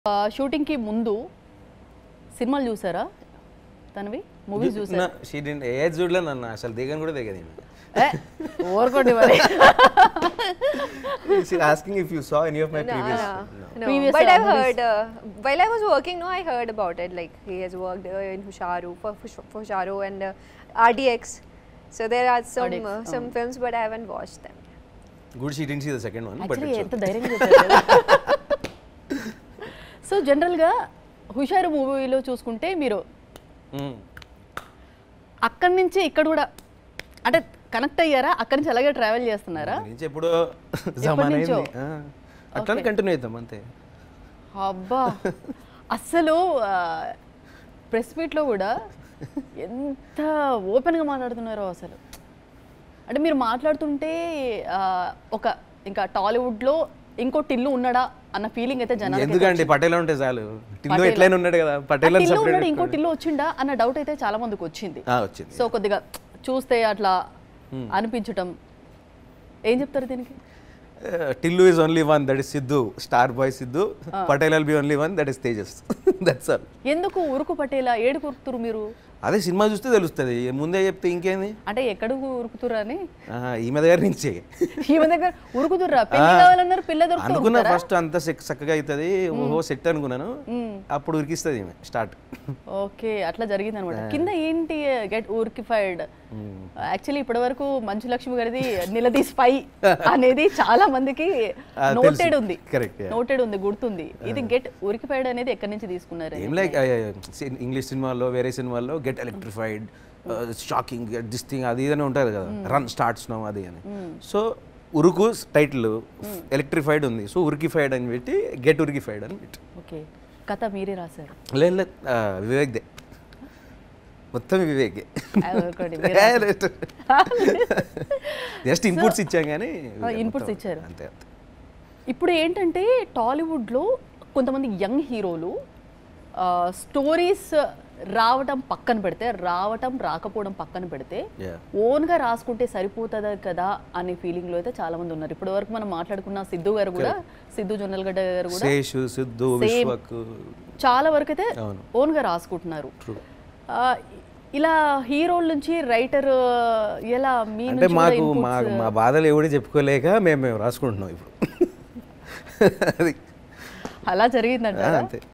షూటింగ్కి ముందు సినిమాలు చూసారా తనవి మూవీస్ చూసారా షీ ఏజ్ చూడలే నన్ను అసలు దిగని కూడా దిగదు ఏ, ఊరుకోండి మరి asking if you saw any of my previous No, Previous but I've movies. heard uh, while I was working. No, I heard about it. Like he has worked uh, in Husharu for Hush- for Husharu and uh, RDX. So there are some RDX, uh, some films, but I haven't watched them. Good she didn't see the second one but actually ఎంత ధైర్యంగా చెప్పారు so జనరల్గా హుషారు మూవీలో చూసుకుంటే మీరు అక్కడి నుంచి ఇక్కడ కూడా అంటే కనెక్ట్ అయ్యారా అక్కడి నుంచి అలాగే ట్రావెల్ చేస్తున్నారా నుంచి ఎప్పుడో జమాన్ నుంచో? అయింది ఆ, అట్లానే కంటిన్యూ అవుతాం అంతే అబ్బా అస్సలు ప్రెస్ మీట్లో కూడా ఎంత ఓపెన్గా మాట్లాడుతున్నారో అసలు అంటే మీరు మాట్లాడుతుంటే ఆ, ఒక ఇంకా టాలీవుడ్లో ఇంకో టిల్లు ఉన్నాడా అన్న ఫీలింగ్ అయితే జనాలు ఎందుకండి పటేలా ఉంటే చాలు టిల్లు పటేలా. ఎట్లయినా ఉన్నాడు కదా పటేల్ అని టిల్లు ఉన్నాడు separate ఇంకో టిల్లు వచ్చిండా అన్న డౌట్ అయితే చాలా మందికి వచ్చింది ఆ, వచ్చింది సో కొద్దిగా చూస్తే అట్లా అనిపించటం ఏం చెప్తారు దీనికి Tillu is only one that is Siddhu star boy Siddhu Patel will be only one that is Tejas that's all ఎందుకు ఉరుకు పట్టేలా ఏడు కురుకుతురు మీరు అదే సినిమా చూస్తే తెలుస్తుంది ముందే చెప్తే ఇంకేంది అంటే ఎక్కడ ఉరుకుతురు అని ఆహా, ఈమె దగ్గర నుంచే ఈమె దగ్గర ఉరుకుతుర్రా పెళ్లి కావాలన్నారు పిల్ల అనుకున్నా దొరుకుతుందా ఫస్ట్ అంత సెక్- చక్కగా అవుతుంది ఓహో సెట్ అనుకున్నాను అప్పుడు ఉరికిస్తుంది ఈమె స్టార్ట్ ఓకే అట్లా జరిగింది అనమాట కింద ఏంటి గెట్ ఊరికిఫైడ్ యాక్చువల్లీ ఇప్పటి వరకు మంచు లక్ష్మి గారిది నిలదీస్ ఫై అనేది చాలా మందికి ఆ, నోటెడ్ తెలుసు. ఉంది Correct, yeah. నోటెడ్ ఉంది గుర్తుంది ఇది గెట్ ఊరికిఫైడ్ అనేది ఎక్కడి నుంచి తీసుకున్నారు ఏం లైక్ ఇంగ్లీష్ సినిమాల్లో వేరే సినిమాల్లో get electrified shocking this thing అది ఇదని ఉంటుంది కదా రన్ స్టార్ట్స్ నో అది అని సో ఉరుకు టైటిల్ ఎలక్ట్రిఫైడ్ ఉంది సో ఉరికిఫైడ్ అని పెట్టి గెట్ ఉరికిఫైడ్ అని పెట్టి ఓకే కథ మీరే రాశారు లేదు లేదు ఆ, వివేక్ దే మొత్తం వివేక్ ఆ, ఊరుకోండి, మీరే జస్ట్ ఇన్పుట్స్ ఇచ్చాం కానీ inputs మొత్తం ఇచ్చారు. అంతే అంతే ఇప్పుడు ఏంటంటే టాలీవుడ్లో కొంతమంది యంగ్ హీరోలు స్టోరీస్ రావటం పక్కన పెడితే రావటం రాకపోవడం పక్కన పెడితే Yeah. ఓన్గా రాసుకుంటే సరిపోతుందా కదా అనే ఫీలింగ్లో అయితే చాలా మంది ఉన్నారు ఇప్పటి వరకు మనం మాట్లాడుకున్న సిద్ధు గారు కూడా సిద్ధు జొన్నలగడ్డ గారు కూడా శేషు సిద్ధు Same. విశ్వక్ చాలా వరకు అయితే అవును. ఓన్గా రాసుకుంటున్నారు True. ఆ, ఇలా హీరోల నుంచి రైటర్ ఎలా మీ అంటే నుంచి కూడా మాకు inputs- మాకు మా బాధలు ఎవడు చెప్పుకోలేక మేము మేము రాసుకుంటున్నాం ఇప్పుడు అది అలా జరిగిందంట అంతే